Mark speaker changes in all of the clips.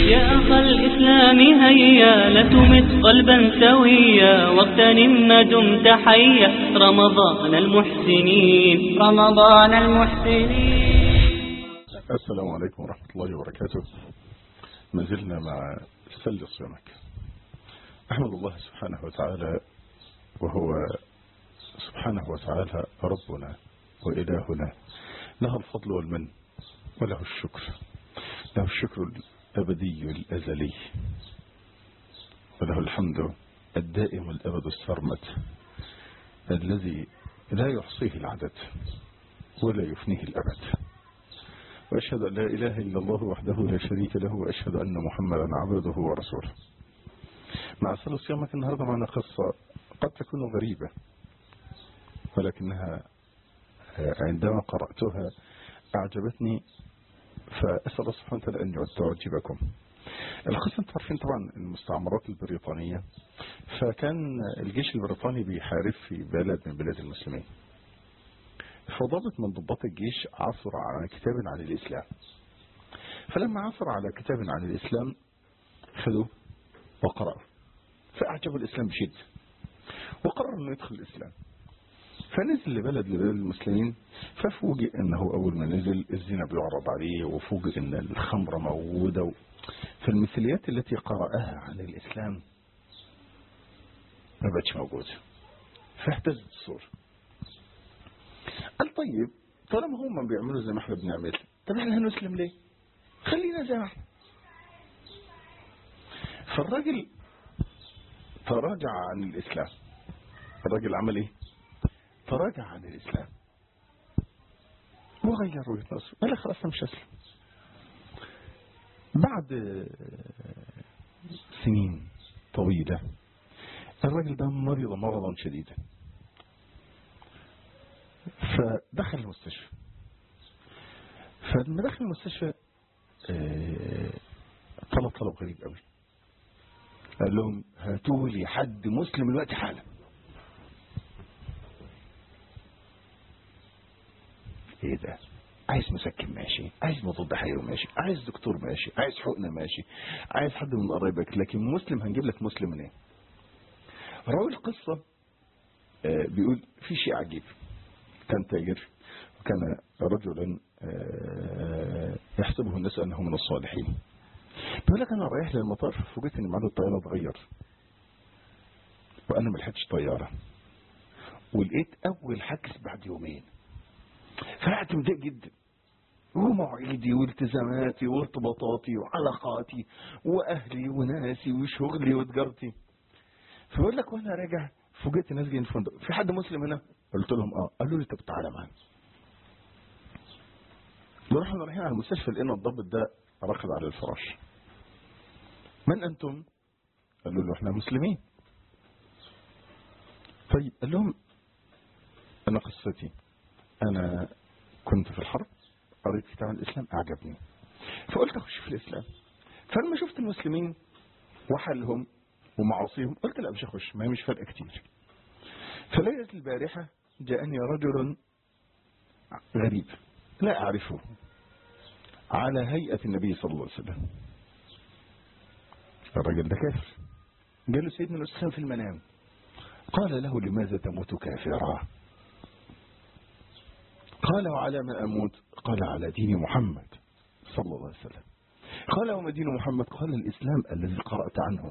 Speaker 1: يا أخ الإسلام هيا لا تمت قلبا سويا واغتنم ما دمت حيا رمضان المحسنين رمضان المحسنين
Speaker 2: السلام عليكم ورحمة الله وبركاته ما زلنا مع سل صيامك أحمد الله سبحانه وتعالى وهو سبحانه وتعالى ربنا وإلهنا له الفضل والمن وله الشكر له الشكر الأبدي الأزلي وله الحمد الدائم الأبد السرمد الذي لا يحصيه العدد ولا يفنيه الأبد وأشهد أن لا إله إلا الله وحده لا شريك له وأشهد أن محمدا عبده ورسوله مع صلاة صيامك النهاردة معنا قصة قد تكون غريبة ولكنها عندما قرأتها أعجبتني فأسأل الله سبحانه وتعالى أن تعجبكم القصة انتم عارفين طبعا المستعمرات البريطانية فكان الجيش البريطاني بيحارب في بلد من بلاد المسلمين فضابط من ضباط الجيش عثر على كتاب عن الإسلام فلما عثر على كتاب عن الإسلام خذوه وقرأوا فأعجبوا الإسلام بشدة وقرر أنه يدخل الإسلام فنزل لبلد لبلد المسلمين ففوجئ أنه أول ما نزل الزنا بيعرض عليه وفوجئ أن الخمر موجودة فالمثليات التي قرأها عن الإسلام ما بقتش موجودة فاهتزت الصورة قال طيب طالما هم بيعملوا زي ما احنا بنعمل طب احنا هنسلم ليه خلينا زي ما احنا فالراجل تراجع عن الإسلام الراجل عمل ايه تراجع عن الإسلام وغير وجهة نظره قال خلاص انا مش هسلم بعد سنين طويلة الراجل ده مرض مرضا شديدا فدخل المستشفى فلما دخل المستشفى طلب طلب غريب قوي قال لهم هاتوا لي حد مسلم الوقت حالا ايه ده عايز مسكن ماشي عايز مضاد حيوي ماشي عايز دكتور ماشي عايز حقنه ماشي عايز حد من قرايبك لكن مسلم هنجيب لك مسلم منين راوي القصه بيقول في شيء عجيب كان تاجر وكان رجلا يحسبه الناس انه من الصالحين بيقول لك انا رايح للمطار فوجئت ان ميعاد الطياره اتغير وانا ما لحقتش طياره ولقيت اول حجز بعد يومين فرحت مضايق جدا ومواعيدي والتزاماتي وارتباطاتي وعلاقاتي واهلي وناسي وشغلي وتجارتي فبقول لك وانا راجع فوجئت ناس جايين الفندق في حد مسلم هنا قلت لهم اه قالوا لي طب تعالى معانا رحنا رايحين على المستشفى لقينا الضابط ده ركض على الفراش من انتم قالوا له احنا مسلمين طيب قال لهم انا قصتي انا كنت في الحرب قريت كتاب الاسلام اعجبني فقلت اخش في الاسلام فلما شفت المسلمين وحلهم ومعاصيهم قلت لا مش اخش ما هي مش فرق كتير فليلة البارحة جاءني رجل غريب لا أعرفه على هيئة النبي صلى الله عليه وسلم الرجل ده كافر قال له سيدنا الإسلام في المنام قال له لماذا تموت كافرا قال وعلى ما أموت قال على دين محمد صلى الله عليه وسلم قال وما دين محمد قال الإسلام الذي قرأت عنه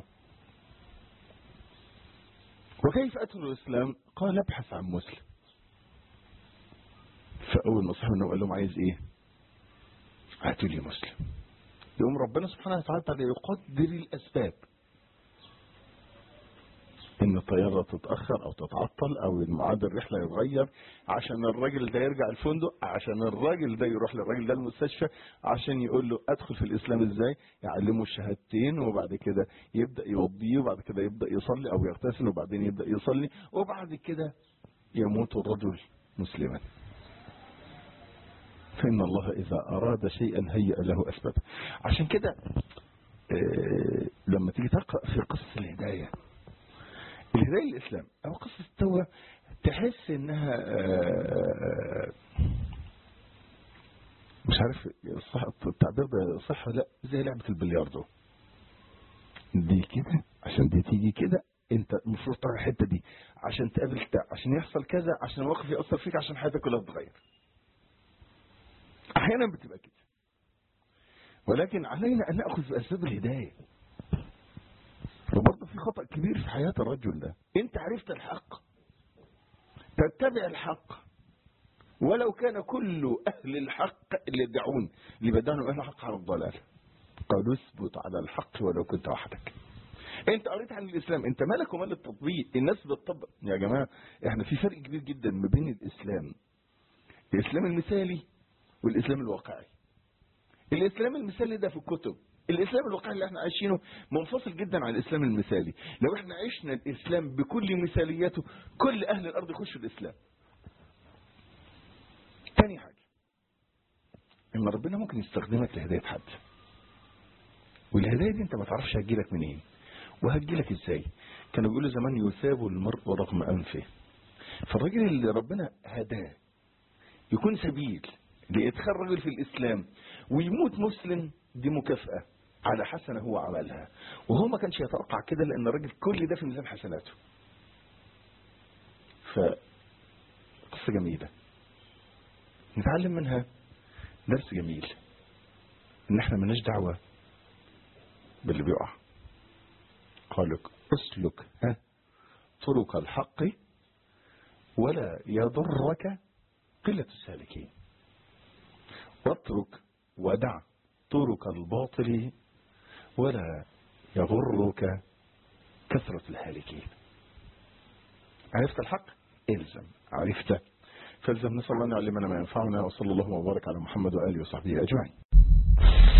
Speaker 2: وكيف أدخل الإسلام قال ابحث عن مسلم فأول ما صاحبنا قال لهم عايز إيه هاتوا لي مسلم يقوم ربنا سبحانه وتعالى يقدر الأسباب ان الطيارة تتأخر او تتعطل او ميعاد الرحلة يتغير عشان الراجل ده يرجع الفندق عشان الراجل ده يروح للراجل ده المستشفى عشان يقول له ادخل في الاسلام ازاي يعلمه الشهادتين وبعد كده يبدأ يوضيه وبعد كده يبدأ يصلي او يغتسل وبعدين يبدأ يصلي وبعد كده يموت الرجل مسلما فإن الله إذا أراد شيئا هيئ له أسباب عشان كده لما تيجي تقرأ في قصة الهداية الهداية الإسلام أو قصة التوبة تحس إنها مش عارف التعبير ده صح لا زي لعبة البلياردو دي كده عشان دي تيجي كده انت المفروض تروح الحته دي عشان تقابل ده عشان يحصل كذا عشان الموقف ياثر فيك عشان حياتك كلها تتغير احيانا بتبقى كده ولكن علينا ان ناخذ باسباب الهدايه وبرضه في خطا كبير في حياه الرجل ده انت عرفت الحق تتبع الحق ولو كان كل اهل الحق اللي يدعون اللي بدانوا اهل الحق على الضلال قالوا اثبت على الحق ولو كنت وحدك انت قريت عن الاسلام انت مالك ومال التطبيق الناس بتطبق يا جماعه احنا في فرق كبير جدا ما بين الاسلام الاسلام المثالي والاسلام الواقعي الاسلام المثالي ده في الكتب الاسلام الواقعي اللي احنا عايشينه منفصل جدا عن الاسلام المثالي لو احنا عشنا الاسلام بكل مثالياته كل اهل الارض يخشوا الاسلام تاني حاجه ان ربنا ممكن يستخدمك لهدايه حد والهدايه دي انت ما تعرفش هتجيلك منين وهتجيلك ازاي كانوا بيقولوا زمان يثاب المرء رغم انفه فالراجل اللي ربنا هداه يكون سبيل لادخال رجل في الاسلام ويموت مسلم دي مكافاه على حسنه هو عملها وهو ما كانش يتوقع كده لان الراجل كل ده في ميزان حسناته ف قصه جميله نتعلم منها درس جميل ان احنا مالناش دعوه باللي بيقع قالك اسلك ها طرق الحق ولا يضرك قلة السالكين واترك ودع طرق الباطل ولا يغرك كثرة الهالكين عرفت الحق الزم عرفت فالزم نسأل الله أن يعلمنا ما ينفعنا وصلى الله وبارك على محمد وآله وصحبه أجمعين